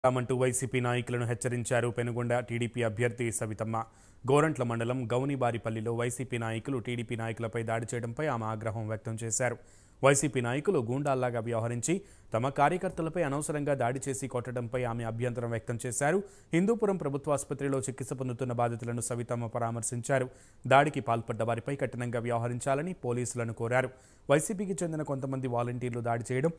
తామంటూ YCP నాయకులను హెచ్చరించారు Penugonda TDP అభ్యర్థి సవితమ్మ గోరంట్ల మండలం గౌనిబారిపల్లిలో వైసీపీ నాయకులు టీడీపీ నాయకులపై దాడి చేయడంపై ఆమె ఆగ్రహం వ్యక్తం చేశారు వైసీపీ నాయకులు గూండాల్లాగా వ్యవహరించి తమ కార్యకర్తలపై అనవసరంగా దాడి చేసి కొట్టడంపై ఆమె అభ్యంతరం వ్యక్తం చేశారు హిందూపురం ప్రభుత్వ ఆసుపత్రిలో చికిత్స పొందుతున్న బాధితులను సవితమ్మ పరామర్శించారు దాడికి పాల్పడ్డ వారిపై కఠినంగా వ్యవహరించాలని పోలీసులను కోరారు వైసీపీకి చెందిన కొంతమంది వాలంటీర్లు దాడి చేయడం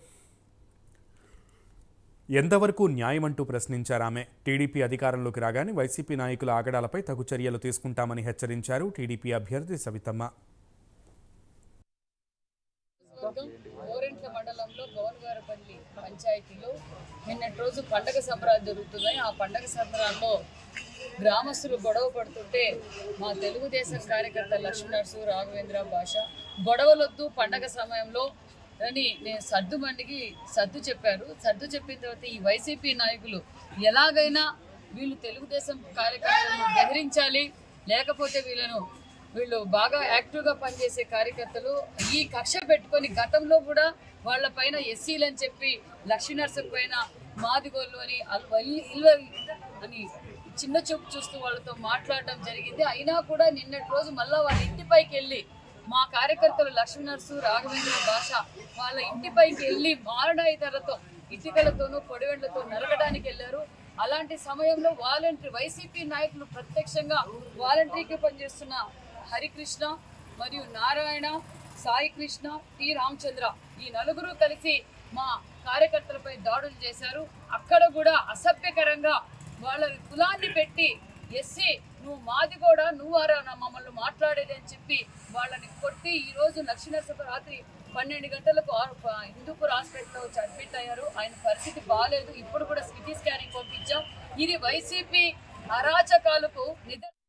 ఎంతవరకు న్యాయమంటూ ప్రశ్నించారు ఆమె టీడీపీ అధికారంలోకి రాగానే వైసీపీ నాయకుల ఆగడాలపై తగు చర్యలు తీసుకుంటామని హెచ్చరించారు టీడీపీ అభ్యర్థి సవితమ్మ వర్గం గోరెంట్ల మండలంలో గౌరవారపల్లి పంచాయతీలో నిన్నటి రోజు పండగ సంబరాలు జరుగుతున్నాయి ఆ పండగ సంబరాల్లో గ్రామస్తులు గొడవ పడుతుంటే మా తెలుగుదేశం కార్యకర్త లక్ష్మణర్సు రాఘవేంద్ర భాష గొడవలొద్దు పండగ సమయంలో అని నేను సర్దు బండికి సర్దు చెప్పారు సర్దు చెప్పిన తర్వాత ఈ వైసీపీ నాయకులు ఎలాగైనా వీళ్ళు తెలుగుదేశం కార్యకర్తలను బెదిరించాలి లేకపోతే వీళ్ళను వీళ్ళు బాగా యాక్టివ్గా పనిచేసే కార్యకర్తలు ఈ కక్ష పెట్టుకొని గతంలో కూడా వాళ్ళ పైన ఎస్సీలు అని చెప్పి లక్ష్మీనరసింహ పైన మాదిగోళ్ళు అని అల్- ఇల్- ఇల్వ అని చిన్న చూపు చూస్తూ వాళ్ళతో మాట్లాడడం జరిగింది అయినా కూడా నిన్నటి రోజు మళ్ళా వాళ్ళ ఇంటిపైకి వెళ్ళి మా కార్యకర్తలు లక్ష్మీనరసు రాఘవేంద్ర భాష వాళ్ళ ఇంటిపైకి వెళ్ళి మారణాయుధాలతో ఇటుకలతోనూ పొడివెండ్లతో నరకడానికి వెళ్ళారు అలాంటి సమయంలో వాలంటరీ వైసీపీ నాయకులు ప్రత్యక్షంగా వాలంటరీకి పనిచేస్తున్న హరికృష్ణ మరియు నారాయణ సాయి కృష్ణ టి రామచంద్ర ఈ నలుగురు కలిసి మా కార్యకర్తలపై దాడులు చేశారు అక్కడ కూడా అసభ్యకరంగా వాళ్ళ కులాన్ని పెట్టి ఎస్సీ నువ్వు మాది కూడా నువ్వారా నా మమ్మల్ని మాట్లాడేది అని చెప్పి వాళ్ళని కొట్టి ఈ రోజు లక్ష్మీనరసింహ రాత్రి పన్నెండు గంటలకు ఆ- ప- హిందూపూర్ హాస్పిటల్లో వచ్చి అడ్మిట్ అయ్యారు ఆయన పరిస్థితి బాగాలేదు ఇప్పుడు కూడా సిటీ స్కానింగ్ పంపించాం ఇది వైసీపీ అరాచకాలకు నిద